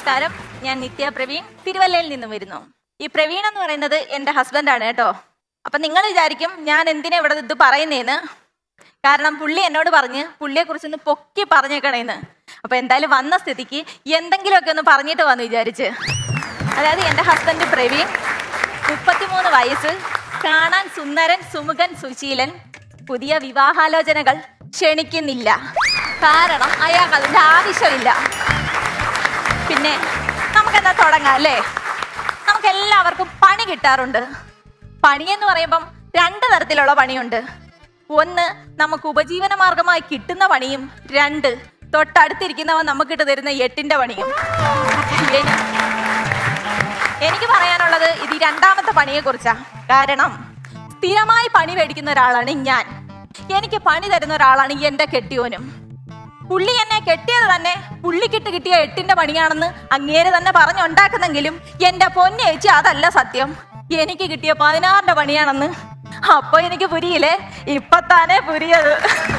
നമസ്കാരം ഞാൻ നിത്യ പ്രവീൺ തിരുവല്ലയിൽ നിന്നും വരുന്നു ഈ പ്രവീൺ എന്ന് പറയുന്നത് എൻ്റെ ഹസ്ബൻഡാണ് കേട്ടോ അപ്പൊ നിങ്ങൾ വിചാരിക്കും ഞാൻ എന്തിനാ ഇവിടെ ഇത് പറയുന്നേന്ന് കാരണം പുള്ളി എന്നോട് പറഞ്ഞ് പുള്ളിയെ കുറിച്ചൊന്ന് പൊക്കി പറഞ്ഞേക്കണേന്ന് അപ്പൊ എന്തായാലും വന്ന സ്ഥിതിക്ക് എന്തെങ്കിലുമൊക്കെ ഒന്ന് പറഞ്ഞിട്ട് വന്ന് വിചാരിച്ച് അതായത് എൻ്റെ ഹസ്ബൻഡ് പ്രവീൺ മുപ്പത്തിമൂന്ന് വയസ്സ് കാണാൻ സുന്ദരൻ സുമുഖൻ സുശീലൻ പുതിയ വിവാഹാലോചനകൾ ക്ഷണിക്കുന്നില്ല കാരണം അയാൾക്ക് അതിന്റെ ആവശ്യമില്ല പിന്നെ നമുക്കെന്താ തുടങ്ങാം അല്ലേ നമുക്ക് എല്ലാവർക്കും പണി കിട്ടാറുണ്ട് പണി എന്ന് പറയുമ്പം രണ്ട് തരത്തിലുള്ള പണിയുണ്ട് ഒന്ന് നമുക്ക് ഉപജീവന മാർഗമായി കിട്ടുന്ന പണിയും രണ്ട് തൊട്ടടുത്തിരിക്കുന്നവൻ നമുക്കിട്ട് തരുന്ന എട്ടിന്റെ പണിയും എനി- എനിക്ക് പറയാനുള്ളത് ഇത് ഈ രണ്ടാമത്തെ പണിയെ കുറിച്ചാ കാരണം സ്ഥിരമായി പണി മേടിക്കുന്ന ഒരാളാണ് ഞാൻ എനിക്ക് പണി തരുന്ന ഒരാളാണ് എന്റെ കെട്ടിയോനും പുള്ളി എന്നെ കെട്ടിയത് തന്നെ പുള്ളിക്കിട്ട് കിട്ടിയ എട്ടിന്റെ പണിയാണെന്ന് അങ്ങേര് തന്നെ പറഞ്ഞുണ്ടാക്കുന്നെങ്കിലും എന്റെ പൊന്നേച്ചി അതല്ല സത്യം എനിക്ക് കിട്ടിയ പതിനാറിന്റെ പണിയാണെന്ന് അപ്പൊ എനിക്ക് പുരിയില്ലേ ഇപ്പൊ താനേ പുരിയത്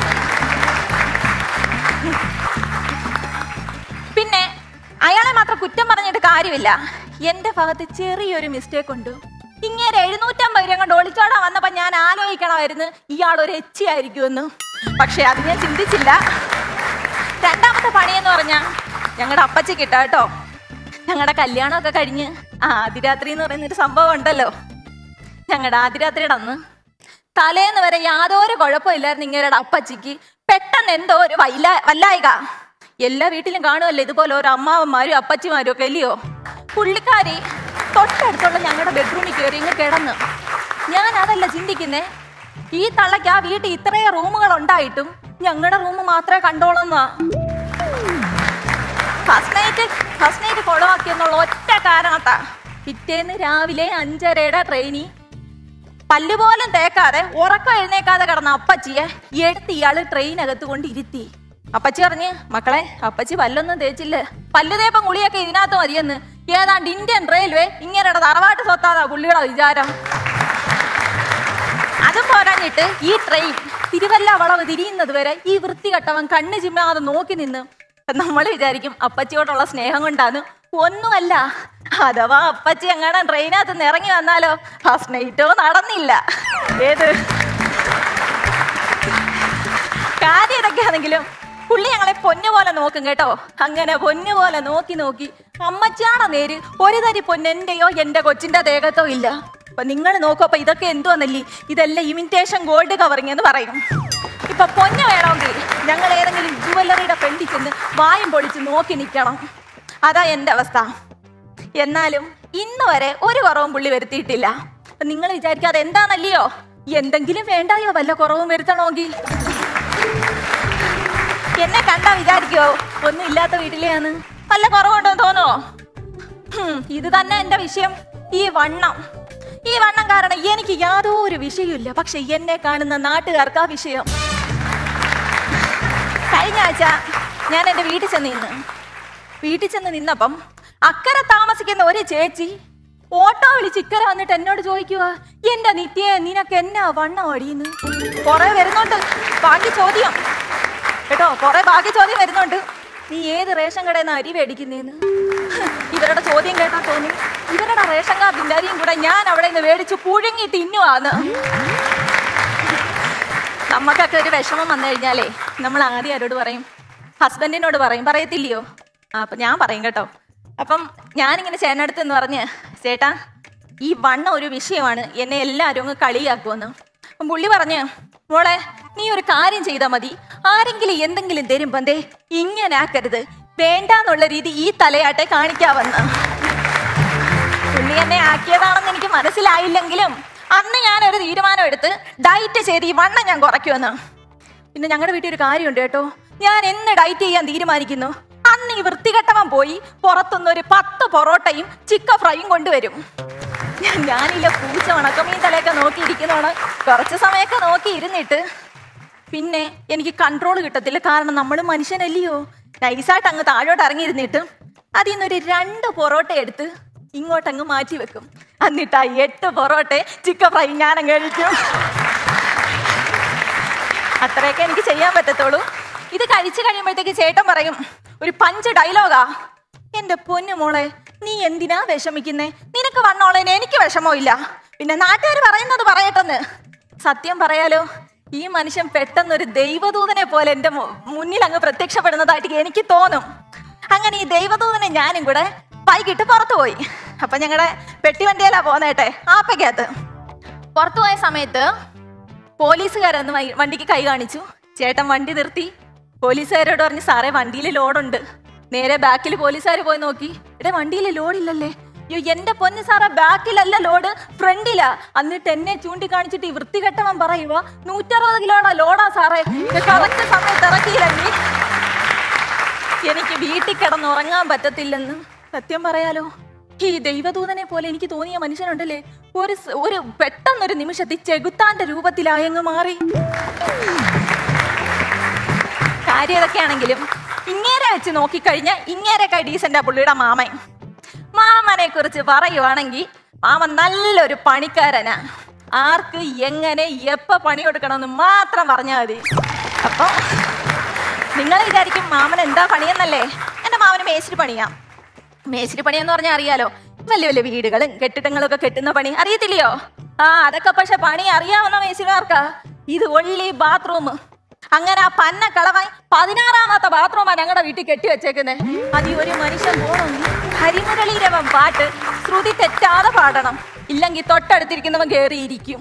പിന്നെ അയാളെ മാത്രം കുറ്റം പറഞ്ഞിട്ട് കാര്യമില്ല എന്റെ ഭാഗത്ത് ചെറിയൊരു മിസ്റ്റേക്ക് ഉണ്ട് ഇങ്ങനെ എഴുന്നൂറ്റമ്പത് രൂപ കൊണ്ട് ഒളിച്ചോടാൻ വന്നപ്പോ ഞാൻ ആലോചിക്കണമായിരുന്നു ഇയാൾ ഒരു എച്ചി ആയിരിക്കുമെന്ന് പക്ഷെ അത് ഞാൻ ചിന്തിച്ചില്ല രണ്ടാമത്തെ പണി എന്ന് പറഞ്ഞാ ഞങ്ങളുടെ അപ്പച്ചി കിട്ടാ കേട്ടോ ഞങ്ങളുടെ കല്യാണമൊക്കെ കഴിഞ്ഞ് ആദിരാത്രി എന്ന് പറയുന്ന ഒരു സംഭവം ഉണ്ടല്ലോ ഞങ്ങളുടെ ആദിരാത്രിയുടെ അന്ന് തലേന്ന് വരെ യാതൊരു കുഴപ്പമില്ലായിരുന്നു ഇങ്ങയുടെ അപ്പച്ചിക്ക് പെട്ടെന്ന് എന്തോ ഒരു വൈല വല്ലായിക എല്ലാ വീട്ടിലും കാണുമല്ലോ ഇതുപോലെ ഓരോ അമ്മാവന്മാരും അപ്പച്ചിമാരും ഒക്കെ അല്ലയോ പുള്ളിക്കാരി തൊട്ടടുത്തുള്ള ഞങ്ങളുടെ ബെഡ്റൂമിൽ കയറി ഇങ്ങ് കിടന്ന് ഞാൻ അതല്ല ചിന്തിക്കുന്നേ ഈ തള്ളയ്ക്ക് ആ വീട്ടിൽ ഇത്രയും റൂമുകൾ ഉണ്ടായിട്ടും ഞങ്ങളുടെ റൂം മാത്രമേ കണ്ടോളന്നാ ഫസ്റ്റ് നൈറ്റ് ഫസ്റ്റ് നൈറ്റ് കുളമാക്കിയെന്നുള്ള ഒറ്റ കാരണത്താ പിറ്റേന്ന് രാവിലെ അഞ്ചരയുടെ ട്രെയിനി പല്ലുപോലും തേക്കാതെ ഉറക്കം എഴുന്നേക്കാതെ കിടന്ന അപ്പച്ചിയെ എടുത്ത് ഇയാള് ട്രെയിനകത്ത് കൊണ്ട് ഇരുത്തി അപ്പച്ചി പറഞ്ഞ് മക്കളെ അപ്പച്ചി പല്ലൊന്നും തേച്ചില്ല പല്ല് തേപ്പം ഗുളിയൊക്കെ ഇതിനകത്ത് മതിയെന്ന് ഏതാണ്ട് ഇന്ത്യൻ റെയിൽവേ ഇങ്ങനെ തറവാട്ട് സ്വത്താതാ പുള്ളിയുടെ വിചാരം അതും പോരാഞ്ഞിട്ട് ഈ ട്രെയിൻ തിരുവല്ല വളവ് തിരിയുന്നത് വരെ ഈ വൃത്തികെട്ടവൻ കണ്ണ് ചിമ്മാതെ നോക്കി നിന്ന് നമ്മൾ വിചാരിക്കും അപ്പച്ചിയോടുള്ള സ്നേഹം കൊണ്ടാണ് ഒന്നുമല്ല അഥവാ അപ്പച്ചി എങ്ങനെ ട്രെയിനകത്ത് നിന്ന് ഇറങ്ങി വന്നാലോ ഫസ്റ്റ് നൈറ്റോ നടന്നില്ല ഏത് കാര്യം ഇതൊക്കെയാണെങ്കിലും പുള്ളി ഞങ്ങളെ പൊന്നു പോലെ നോക്കും കേട്ടോ അങ്ങനെ പൊന്നു പോലെ നോക്കി നോക്കി അമ്മച്ചാണ നേര് ഒരു തരി പൊന്നെന്റെയോ എന്റെ കൊച്ചിന്റെ ദേഹത്തോ ഇല്ല അപ്പൊ നിങ്ങൾ നോക്കൂ അപ്പൊ ഇതൊക്കെ എന്തുവന്നല്ലേ ഇതെല്ലാം ഇമിറ്റേഷൻ ഗോൾഡ് കവറിങ് എന്ന് പറയും ഇപ്പൊ പൊന്ന് വേണമെങ്കിൽ ഞങ്ങൾ ഏതെങ്കിലും ജുവല്ലറിയുടെ ഫ്രണ്ടിൽ ചെന്ന് വായും പൊളിച്ച് നോക്കി നിൽക്കണം അതാ എന്റെ അവസ്ഥ എന്നാലും ഇന്ന് വരെ ഒരു കുറവും പുള്ളി വരുത്തിയിട്ടില്ല അപ്പൊ നിങ്ങൾ വിചാരിക്കാതെ എന്താണല്ലയോ എന്തെങ്കിലും വേണ്ടായോ വല്ല കുറവും വരുത്തണമെങ്കിൽ എന്നെ കണ്ടാ വിചാരിക്കോ ഒന്നും ഇല്ലാത്ത വീട്ടിലെയാണ് വല്ല കുറവുണ്ടോ തോന്നുവോ ഹും, ഇത് തന്നെ എന്റെ വിഷയം ഈ വണ്ണം ഈ വണ്ണം കാരണം എനിക്ക് യാതൊരു വിഷയമില്ല പക്ഷെ എന്നെ കാണുന്ന നാട്ടുകാർക്ക് ആ വിഷയം കഴിഞ്ഞ ആഴ്ച ഞാൻ എൻ്റെ വീട്ടിൽ ചെന്ന് നിന്ന് വീട്ടിൽ ചെന്ന് നിന്നപ്പം അക്കരെ താമസിക്കുന്ന ഒരു ചേച്ചി ഓട്ടോ വിളിച്ച് ഇക്കരെ വന്നിട്ട് എന്നോട് ചോദിക്കുക എന്റെ നിത്യേ നിനക്ക് എന്നാ വണ്ണം അടിയുന്നു കൊറേ വരുന്നുണ്ട് ബാക്കി ചോദ്യം കേട്ടോ കൊറേ ബാക്കി ചോദ്യം വരുന്നുണ്ട് നീ ഏത് റേഷൻ കടയിൽ നിന്ന് അരി മേടിക്കുന്നേന്ന് ഇവരുടെ ചോദ്യം കേട്ടാ തോന്നി ഇവരുടെ റേഷൻ കാർഡിന്റെ അരിയും കൂടെ ഞാൻ അവിടെ നിന്ന് മേടിച്ച് പുഴുങ്ങി തിന്നുവാന്ന് നമുക്കൊക്കെ ഒരു വിഷമം വന്നു കഴിഞ്ഞാലേ നമ്മൾ ആദ്യം ആരോട് പറയും ഹസ്ബൻഡിനോട് പറയും പറയത്തില്ലയോ ആ അപ്പൊ ഞാൻ പറയും കേട്ടോ അപ്പം ഞാനിങ്ങനെ ചേട്ടനടുത്ത് എന്ന് പറഞ്ഞ് ചേട്ടാ ഈ വണ്ണം ഒരു വിഷയമാണ് എന്നെ എല്ലാവരും അങ്ങ് കളിയാക്കുമെന്ന് അപ്പം പുള്ളി പറഞ്ഞ് മോളെ നീ ഒരു കാര്യം ചെയ്താൽ മതി ആരെങ്കിലും എന്തെങ്കിലും തരുമ്പോ ദേ ഇങ്ങനെ ആക്കരുത് വേണ്ടാന്നുള്ള രീതി ഈ തലയാട്ടെ കാണിക്കാവെന്ന് പുള്ളി എന്നെ ആക്കിയതാണെന്ന് എനിക്ക് മനസ്സിലായില്ലെങ്കിലും അന്ന് ഞാൻ ഒരു തീരുമാനം എടുത്ത് ഡയറ്റ് ചെയ്ത് ഈ വണ്ണം ഞാൻ കുറയ്ക്കുമെന്ന് പിന്നെ ഞങ്ങളുടെ വീട്ടിൽ ഒരു കാര്യമുണ്ട് കേട്ടോ ഞാൻ എന്ന് ഡയറ്റ് ചെയ്യാൻ തീരുമാനിക്കുന്നു അന്ന് ഈ വൃത്തികെട്ടവൻ പോയി പുറത്തുനിന്ന് ഒരു പത്ത് പൊറോട്ടയും ചിക്കൻ ഫ്രൈയും കൊണ്ടുവരും ഞാൻ- ഞാനില്ല പൂച്ച ഉണക്കമീൻ തലയൊക്കെ നോക്കിയിരിക്കുന്നതാണ് കുറച്ച് സമയമൊക്കെ നോക്കി ഇരുന്നിട്ട് പിന്നെ എനിക്ക് കൺട്രോൾ കിട്ടത്തില്ല കാരണം നമ്മൾ മനുഷ്യനല്ലയോ നൈസായിട്ട് അങ്ങ് താഴോട്ട് ഇറങ്ങിയിരുന്നിട്ട് അതിൽ നിന്നൊരു രണ്ട് പൊറോട്ട എടുത്ത് ഇങ്ങോട്ടങ്ങ് മാറ്റി വെക്കും എന്നിട്ട് ആ എട്ട് പൊറോട്ട ചിക്കൻ ഫ്രൈ ഞാനങ്ങ് കഴിക്കും അത്രയൊക്കെ എനിക്ക് ചെയ്യാൻ പറ്റത്തുള്ളൂ ഇത് കഴിച്ചു കഴിയുമ്പോഴത്തേക്ക് ചേട്ടൻ പറയും ഒരു പഞ്ച് ഡയലോഗാ എന്റെ പൊന്നു മോളെ നീ എന്തിനാ വിഷമിക്കുന്നേ നിനക്ക് വന്നോളേനെ എനിക്ക് വിഷമമില്ല പിന്നെ നാട്ടുകാർ പറയുന്നത് പറയട്ടെന്ന് സത്യം പറയാലോ ഈ മനുഷ്യൻ പെട്ടെന്ന് ഒരു ദൈവദൂതനെ പോലെ എന്റെ മു- മുന്നിൽ അങ്ങ് പ്രത്യക്ഷപ്പെടുന്നതായിട്ട് എനിക്ക് തോന്നും അങ്ങനെ ഈ ദൈവദൂതനെ ഞാനും കൂടെ വൈകിട്ട് പുറത്തു പോയി അപ്പൊ ഞങ്ങളുടെ പെട്ടിവണ്ടിയിലാ പോന്നേട്ടെ ആപ്പയ്ക്കകത്ത് പുറത്തു പോയ സമയത്ത് പോലീസുകാരൊന്ന് വൈ- വണ്ടിക്ക് കൈ കാണിച്ചു ചേട്ടൻ വണ്ടി നിർത്തി പോലീസുകാരോട് പറഞ്ഞു സാറേ വണ്ടിയിൽ ലോഡുണ്ട് നേരെ ബാക്കിൽ പോലീസുകാർ പോയി നോക്കി ഇവിടെ വണ്ടിയിൽ ലോഡില്ലല്ലേ അയ്യോ എന്റെ പൊന്ന് സാറേ ബാക്കിലല്ല ലോഡ് ഫ്രണ്ടിലാ എന്നിട്ട് എന്നെ ചൂണ്ടിക്കാണിച്ചിട്ട് ഈ വൃത്തികെട്ടവൻ പറയുക നൂറ്ററുപത് കിലോടാ ലോഡാ സാറേ കറക്റ്റ് സമയത്ത് ഇറക്കിയില്ലെങ്കിൽ എനിക്ക് വീട്ടിൽ കിടന്നുറങ്ങാൻ പറ്റത്തില്ലെന്ന് സത്യം പറയാലോ ഈ ദൈവദൂതനെ പോലെ എനിക്ക് തോന്നിയ മനുഷ്യനുണ്ടല്ലേ ഒരു സ്- ഒരു പെട്ടെന്നൊരു നിമിഷത്തിൽ ചെകുത്താന്റെ രൂപത്തിലായങ്ങ് മാറി കാര്യം ഇതൊക്കെയാണെങ്കിലും ഇങ്ങേരെ വെച്ച് നോക്കിക്കഴിഞ്ഞാൽ ഇങ്ങേരെക്കായി ഡീസന്റ് ആ പുള്ളിയുടെ മാമൻ മാമനെ കുറിച്ച് പറയുവാണെങ്കിൽ മാമൻ നല്ലൊരു പണിക്കാരനാ ആർക്ക് എങ്ങനെ എപ്പ പണി കൊടുക്കണമെന്ന് മാത്രം പറഞ്ഞാൽ മതി അപ്പൊ നിങ്ങൾ വിചാരിക്കും മാമൻ എന്താ പണിയെന്നല്ലേ എന്റെ മാമന് മേശിരി പണിയാം മേശിരി പണിയെന്ന് പറഞ്ഞാൽ അറിയാലോ വലിയ വലിയ വീടുകളും കെട്ടിടങ്ങളും ഒക്കെ കെട്ടുന്ന പണി അറിയത്തില്ലയോ ആ അതൊക്കെ പക്ഷെ പണി അറിയാവുന്ന മേശിരിമാർക്കാ ഇത് ഒള്ളി ബാത്റൂം അങ്ങനെ ആ പന്ന കളവായി പതിനാറാമത്തെ ബാത്റൂമാ ഞങ്ങളുടെ വീട്ടിൽ കെട്ടി വെച്ചേക്കുന്നത് അതി ഒരു മനുഷ്യൻ പോണെങ്കിൽ ഹരിമുരളീരവൻ പാട്ട് ശ്രുതി തെറ്റാതെ പാടണം ഇല്ലെങ്കിൽ തൊട്ടടുത്തിരിക്കുന്നവൻ കയറിയിരിക്കും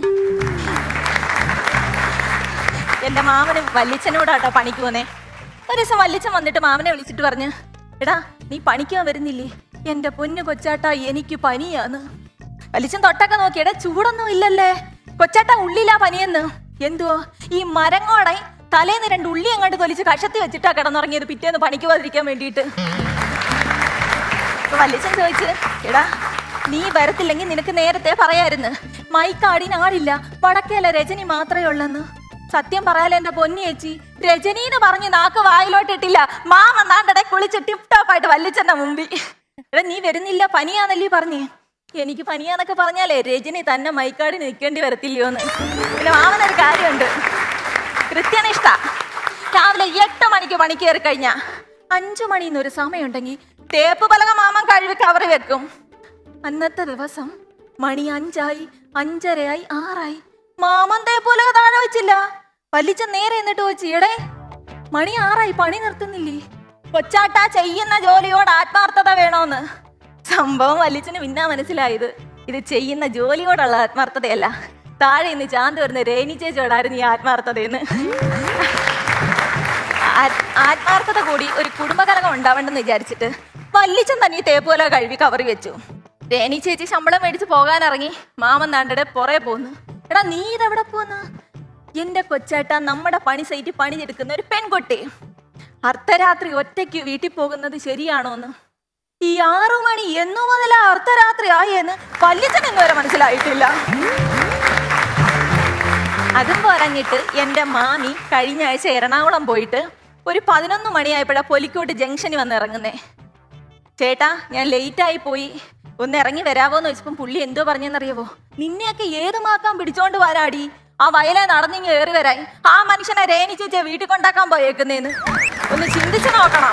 എന്റെ മാമന് വല്യച്ഛനോടാട്ടോ പണിക്ക് പോന്നേ ഒരു ദിവസം വല്യച്ഛൻ വന്നിട്ട് മാമനെ വിളിച്ചിട്ട് പറഞ്ഞു എടാ നീ പണിക്കാൻ വരുന്നില്ലേ എന്റെ പൊന്നു കൊച്ചാട്ട എനിക്ക് പനിയാന്ന് വല്യച്ഛൻ തൊട്ടൊക്കെ നോക്കി എടാ ചൂടൊന്നും ഇല്ലല്ലേ കൊച്ചാട്ട ഉള്ളിലാ പനിയെന്ന് എന്തുവോ ഈ മരങ്ങോടെ തലേന്ന് രണ്ട് ഉള്ളി അങ്ങോട്ട് തൊലിച്ച് കഷത്തി വെച്ചിട്ടാ കിടന്നുറങ്ങിയത് പിറ്റേന്ന് പണിക്ക് പോകാതിരിക്കാൻ വേണ്ടിയിട്ട് അപ്പൊ വല്യച്ഛൻ ചോദിച്ച് എടാ നീ വരത്തില്ലെങ്കിൽ നിനക്ക് നേരത്തെ പറയായിരുന്നു മൈക്കാടിന് ആളില്ല വടക്കേല രജനി മാത്രമേ ഉള്ളെന്ന് സത്യം പറയാലോ എന്റെ പൊന്നി ചേച്ചി രജനീന്ന് പറഞ്ഞ് നാക്ക് വായിലോട്ടിട്ടില്ല മാമ നാണ്ടടെ കുളിച്ച് ടിപ് ടോപ്പ് ആയിട്ട് വല്യച്ഛന്റെ മുമ്പിൽ എടാ നീ വരുന്നില്ല പനിയാന്നല്ലേ പറഞ്ഞേ എനിക്ക് പനിയാന്നൊക്കെ പറഞ്ഞാലേ രജനി തന്നെ മൈക്കാടിന് നിൽക്കേണ്ടി വരത്തില്ലയോന്ന് പിന്നെ മാമനൊരു കാര്യമുണ്ട് കൃത്യനിഷ്ഠ രാവിലെ എട്ട് മണിക്ക് പണി കയറി കഴിഞ്ഞാ അഞ്ചു മണിന്ന് ഒരു സമയമുണ്ടെങ്കിൽ തേപ്പ് പലക മാമൻ കഴുകി കവറി വെക്കും അന്നത്തെ ദിവസം മണി അഞ്ചായി അഞ്ചരയായി ആറായി മാമൻ തേപ്പ് പലക താഴെ വെച്ചില്ല വലിച്ച നേരെ എന്നിട്ട് വെച്ച് എടേ മണി ആറായി പണി നിർത്തുന്നില്ലേ കൊച്ചാട്ട ചെയ്യുന്ന ജോലിയോട് ആത്മാർത്ഥത വേണോന്ന് സംഭവം വലിച്ചന് പിന്നാ മനസ്സിലായത് ഇത് ചെയ്യുന്ന ജോലിയോടുള്ള ആത്മാർത്ഥതയല്ല താഴെ ഇന്ന് ചാന്ത് വരുന്ന രേണി ചേച്ചിയോടായിരുന്നു ഈ ആത്മാർത്ഥതയെന്ന് ആ- ആത്മാർത്ഥത കൂടി ഒരു കുടുംബകലകം ഉണ്ടാവണ്ടെന്ന് വിചാരിച്ചിട്ട് വല്ലിച്ചൻ തന്നെ ഈ തേപ്പുല കഴുകി കവറി വെച്ചു രേണി ചേച്ചി ശമ്പളം മേടിച്ച് പോകാൻ ഇറങ്ങി മാമൻ നാണ്ടടെ പുറേ പോന്നു എടാ നീ ഇതെവിടെ പോന്ന് എന്റെ കൊച്ചേട്ട നമ്മുടെ പണി സൈറ്റിൽ പണിയെടുക്കുന്ന ഒരു പെൺകുട്ടി അർദ്ധരാത്രി ഒറ്റയ്ക്ക് വീട്ടിൽ പോകുന്നത് ശരിയാണോന്ന് ഈ ആറു മണി എന്നു മുതലാ അർദ്ധരാത്രി ആയെന്ന് വല്ലിച്ചൻ ഇന്നുവരെ മനസ്സിലായിട്ടില്ല അതും പറഞ്ഞിട്ട് എൻ്റെ മാമി കഴിഞ്ഞ ആഴ്ച എറണാകുളം പോയിട്ട് ഒരു പതിനൊന്ന് മണിയായപ്പോഴാ പൊലിക്കോട്ട് ജംഗ്ഷനിൽ വന്ന് ഇറങ്ങുന്നേ ചേട്ടാ ഞാൻ ലേറ്റായി പോയി ഒന്ന് ഇറങ്ങി വരാവോന്ന് വെച്ചപ്പം പുള്ളി എന്തോ പറഞ്ഞെന്നറിയാവോ നിന്നെയൊക്കെ ഏത് മാക്കാൻ പിടിച്ചോണ്ട് വരാടി ആ വയലെ നടന്നിങ്ങ് ഏറി വരായി ആ മനുഷ്യനെ രേണി ചേച്ചിയെ വീട്ടിൽ കൊണ്ടാക്കാൻ പോയേക്കുന്നേന്ന് ഒന്ന് ചിന്തിച്ചു നോക്കണം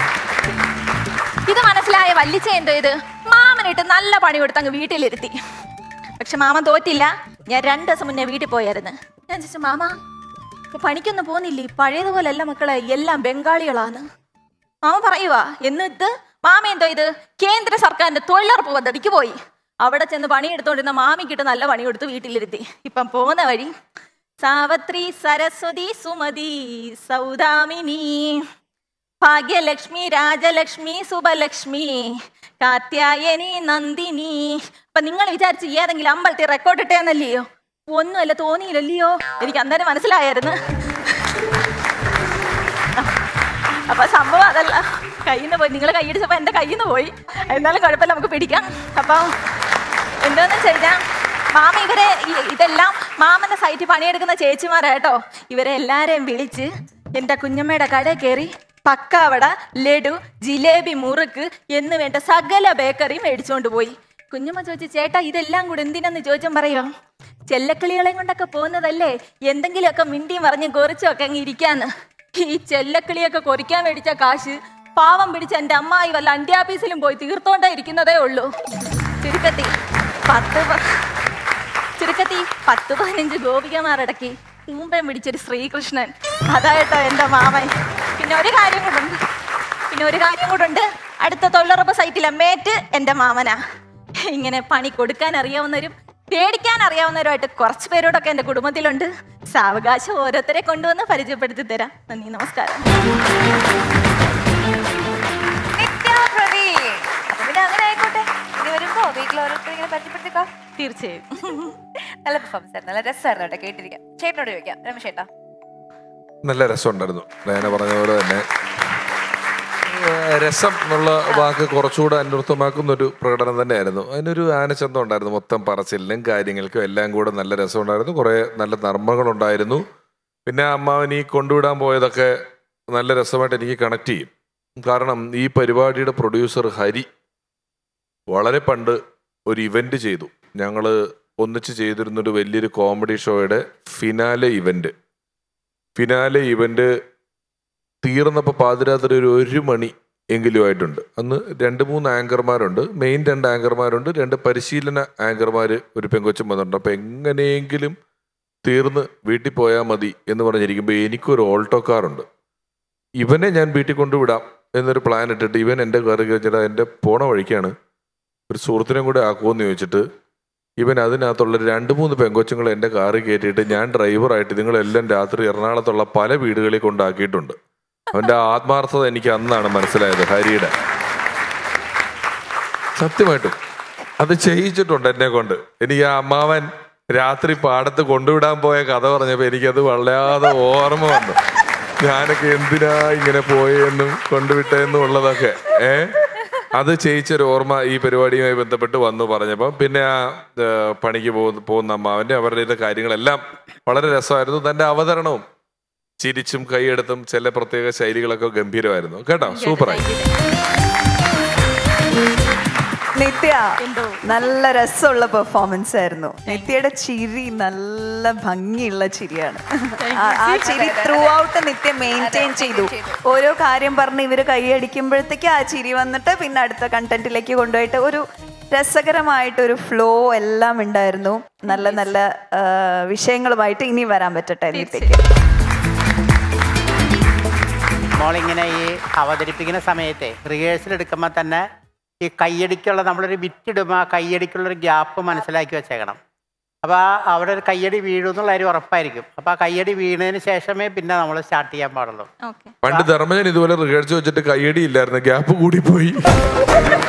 ഇത് മനസ്സിലായ വല്ലിച്ച എന്തോ ഇത് മാമനിട്ട് നല്ല പണി കൊടുത്ത് അങ്ങ് വീട്ടിലിരുത്തി പക്ഷെ മാമൻ തോറ്റില്ല ഞാൻ രണ്ട് ദിവസം മുന്നേ വീട്ടിൽ പോയായിരുന്നു ഞാൻ ചോദിച്ചു മാമ ഇപ്പൊ പണിക്കൊന്നും പോകുന്നില്ലേ പഴയതുപോലല്ല മക്കളെ എല്ലാം ബംഗാളികളാണ് മാമ പറയുവാ എന്നിട്ട് മാമ എന്തോ ഇത് കേന്ദ്ര സർക്കാരിന്റെ തൊഴിലുറപ്പ് പദ്ധതിക്ക് പോയി അവിടെ ചെന്ന് പണിയെടുത്തോണ്ടിരുന്ന മാമിക്കിട്ട് നല്ല പണി കൊടുത്ത് വീട്ടിലിരുത്തി ഇപ്പം പോകുന്ന വഴി സാവത്രി സരസ്വതി സുമതി സൗദാമിനി ഭാഗ്യലക്ഷ്മി രാജലക്ഷ്മി സുബലക്ഷ്മി കാത്യായനി നന്ദിനി അപ്പൊ നിങ്ങൾ വിചാരിച്ച് ഏതെങ്കിലും അമ്പലത്തിൽ റെക്കോർഡ് ഇട്ടേന്നല്ലയോ ഒന്നുമല്ല തോന്നിയില്ലല്ലയോ എനിക്ക് അന്നേരം മനസ്സിലായിരുന്നു അപ്പൊ സംഭവം അതല്ല കയ്യിൽ നിന്ന് പോയി നിങ്ങൾ കൈയടിച്ചപ്പോ എന്റെ കയ്യിൽ നിന്ന് പോയി എന്നാലും കുഴപ്പമില്ല നമുക്ക് പിടിക്കാം അപ്പൊ എന്താന്ന് വെച്ച് കഴിഞ്ഞാൽ മാമ ഇവരെ ഈ- ഇതെല്ലാം മാമന്റെ സൈറ്റിൽ പണിയെടുക്കുന്ന ചേച്ചിമാരാ കേട്ടോ ഇവരെ എല്ലാരെയും വിളിച്ച് എന്റെ കുഞ്ഞമ്മയുടെ കടയിൽ കയറി പക്കാവട ലഡു ജിലേബി മുറുക്ക് എന്ന് വേണ്ട സകല ബേക്കറിയും മേടിച്ചുകൊണ്ട് പോയി കുഞ്ഞമ്മ ചോദിച്ചു ചേട്ടാ ഇതെല്ലാം കൂടെ എന്തിനെന്ന് ചോദിച്ചാൽ പറയുക ചെല്ലക്കിളികളെയും കൊണ്ടൊക്കെ പോകുന്നതല്ലേ എന്തെങ്കിലുമൊക്കെ മിണ്ടിയും പറഞ്ഞ് കുറിച്ചും ഒക്കെ അങ്ങ് ഇരിക്കാന്ന് ഈ ചെല്ലക്കിളിയൊക്കെ കൊറിക്കാൻ മേടിച്ച കാശ് പാവം പിടിച്ച് എൻ്റെ അമ്മായി വല്ല അന്ത്യാപീസിലും പോയി തീർത്തോണ്ടേ ഇരിക്കുന്നതേ ഉള്ളൂ ചുരുക്കത്തി പത്ത് പ- ചുരുക്കത്തി പത്ത് പതിനഞ്ച് ഗോപികമാരടക്കി തൂമ്പം പിടിച്ചൊരു ശ്രീകൃഷ്ണൻ അതായിട്ടോ എൻ്റെ മാമൻ പിന്നെ ഒരു കാര്യം കൂടുണ്ട് പിന്നെ ഒരു കാര്യം കൂടുണ്ട് അടുത്ത തൊഴിലുറപ്പ് സൈറ്റിലെ മേറ്റ് എൻ്റെ മാമനാ ഇങ്ങനെ പണി കൊടുക്കാൻ അറിയാവുന്നവരും പേടിക്കാൻ അറിയാവുന്നവരുമായിട്ട് കുറച്ച് പേരോടൊക്കെ എൻ്റെ കുടുംബത്തിലുണ്ട് സാവകാശം ഓരോരുത്തരെ കൊണ്ടുവന്ന് പരിചയപ്പെടുത്തി തരാം നന്ദി നമസ്കാരം നിത്യ പ്രവീൺ അപ്പൊ പിന്നെ അങ്ങനെ ആയിക്കോട്ടെ ഇനി വരുമ്പോ വീട്ടിൽ ഓരോരുത്തർ ഇങ്ങനെ പരിചയപ്പെടുത്തിക്കോ തീർച്ചയായും നല്ല പെർഫോമൻസ് ആയിരുന്നു നല്ല രസമായിരുന്നു കേട്ടോ കേട്ടിരിക്കാം ചേട്ടനോട് ചോദിക്കാം രമേശ് ചേട്ടാ നല്ല രസമുണ്ടായിരുന്നു ഡയന പറഞ്ഞ പോലെ തന്നെ ഏഹ് രസം എന്നുള്ള വാക്ക് കുറച്ചുകൂടെ അന്വർത്ഥമാക്കുന്ന ഒരു പ്രകടനം തന്നെയായിരുന്നു അതിനൊരു ആനച്ചന്തം ഉണ്ടായിരുന്നു മൊത്തം പറച്ചിലിനും കാര്യങ്ങൾക്കും എല്ലാം കൂടെ നല്ല രസമുണ്ടായിരുന്നു കുറേ നല്ല നർമ്മങ്ങളുണ്ടായിരുന്നു പിന്നെ അമ്മാവൻ ഈ കൊണ്ടുവിടാൻ പോയതൊക്കെ നല്ല രസമായിട്ട് എനിക്ക് കണക്ട് ചെയ്യും കാരണം ഈ പരിപാടിയുടെ പ്രൊഡ്യൂസർ ഹരി വളരെ പണ്ട് ഒരു ഇവന്റ് ചെയ്തു ഞങ്ങൾ ഒന്നിച്ച് ചെയ്തിരുന്നൊരു വലിയൊരു കോമഡി ഷോയുടെ ഫിനാലെ ഇവന്റ് ഫിനാലെ ഇവന്റ് തീർന്നപ്പോൾ പാതിരാത്രി ഒരു ഒരു മണി എങ്കിലും ആയിട്ടുണ്ട് അന്ന് രണ്ട് മൂന്ന് ആങ്കർമാരുണ്ട് മെയിൻ രണ്ട് ആങ്കർമാരുണ്ട് രണ്ട് പരിശീലന ആങ്കർമാർ ഒരു പെങ്കൊച്ചും വന്നിട്ടുണ്ട് അപ്പം എങ്ങനെയെങ്കിലും തീർന്ന് വീട്ടിൽ പോയാൽ മതി എന്ന് പറഞ്ഞിരിക്കുമ്പോൾ എനിക്കൊരു ഓൾട്ടോ കാറുണ്ട് ഇവനെ ഞാൻ വീട്ടിൽ കൊണ്ടുവിടാം എന്നൊരു പ്ലാൻ ഇട്ടിട്ട് ഇവൻ എൻ്റെ കാറ് കഴിച്ചിട്ട് എൻ്റെ പോണ വഴിക്കാണ് ഒരു സുഹൃത്തിനെ കൂടെ ആക്കുമെന്ന് ചോദിച്ചിട്ട് ഇവൻ അതിനകത്തുള്ള രണ്ട് മൂന്ന് പെങ്കൊച്ചുങ്ങൾ എൻ്റെ കാറിൽ കയറ്റിയിട്ട് ഞാൻ ഡ്രൈവറായിട്ട് നിങ്ങളെല്ലാം രാത്രി എറണാകുളത്തുള്ള പല വീടുകളിൽ കൊണ്ടാക്കിയിട്ടുണ്ട് അവൻ്റെ ആത്മാർത്ഥത എനിക്ക് അന്നാണ് മനസ്സിലായത് ഹരിയുടെ സത്യമായിട്ടും അത് ചെയ്യിച്ചിട്ടുണ്ട് എന്നെ കൊണ്ട് എനിക്ക് ആ അമ്മാവൻ രാത്രി പാടത്ത് കൊണ്ടുവിടാൻ പോയ കഥ പറഞ്ഞപ്പോൾ എനിക്കത് വല്ലാതെ ഓർമ്മ വന്നു ഞാനൊക്കെ എന്തിനാ ഇങ്ങനെ പോയെന്നും കൊണ്ടുവിട്ടെന്നും ഉള്ളതൊക്കെ ഏ അത് ചെയ്യിച്ചൊരു ഓർമ്മ ഈ പരിപാടിയുമായി ബന്ധപ്പെട്ട് വന്നു പറഞ്ഞപ്പം പിന്നെ ആ ഏ, പണിക്ക് പോകുന്ന പോകുന്ന അമ്മാവൻ്റെ അവരുടെ ഇത് കാര്യങ്ങളെല്ലാം വളരെ രസമായിരുന്നു തൻ്റെ അവതരണവും ചിരിച്ചും കൈയെടുത്തും ചില പ്രത്യേക ശൈലികളൊക്കെ ഗംഭീരമായിരുന്നു കേട്ടോ സൂപ്പറായി നിത്യ എന്തോ? നല്ല രസമുള്ള പെർഫോമൻസ് ആയിരുന്നു നിത്യയുടെ ചിരി നല്ല ഭംഗിയുള്ള ചിരിയാണ് ആ- ആ ചിരി ത്രൂ ഔട്ട് നിത്യ മെയിൻറ്റെയിൻ ചെയ്തു ഓരോ കാര്യം പറഞ്ഞ് ഇവര് കൈയടിക്കുമ്പോഴത്തേക്ക് ആ ചിരി വന്നിട്ട് പിന്നെ അടുത്ത കണ്ടന്റിലേക്ക് കൊണ്ടുപോയിട്ട് ഒരു രസകരമായിട്ട് ഒരു ഫ്ലോ എല്ലാം ഉണ്ടായിരുന്നു നല്ല നല്ല ആ, വിഷയങ്ങളുമായിട്ട് ഇനി വരാൻ പറ്റട്ടെ നിത്യക്ക് മോളിങ്ങനെ ഈ അവതരിപ്പിക്കുന്ന സമയത്തെ റിഹേഴ്സൽ എടുക്കുമ്പോൾ തന്നെ ഈ കയ്യടിക്കുള്ള നമ്മളൊരു വിറ്റിടുമ്പോൾ ആ കയ്യടിക്കുള്ളൊരു ഗ്യാപ്പ് മനസ്സിലാക്കി വെച്ചേക്കണം അപ്പോൾ ആ അവിടെ ഒരു കയ്യടി വീഴും എന്നുള്ള കാര്യം ഉറപ്പായിരിക്കും അപ്പോൾ ആ കയ്യടി വീണതിന് ശേഷമേ പിന്നെ നമ്മൾ സ്റ്റാർട്ട് ചെയ്യാൻ പാടുള്ളൂ ഓക്കെ പണ്ട് ധർമ്മജൻ ഇതുപോലെ റിഹേഴ്സൽ വെച്ചിട്ട് കയ്യടി ഇല്ലായിരുന്നു ഗ്യാപ്പ് കൂടി പോയി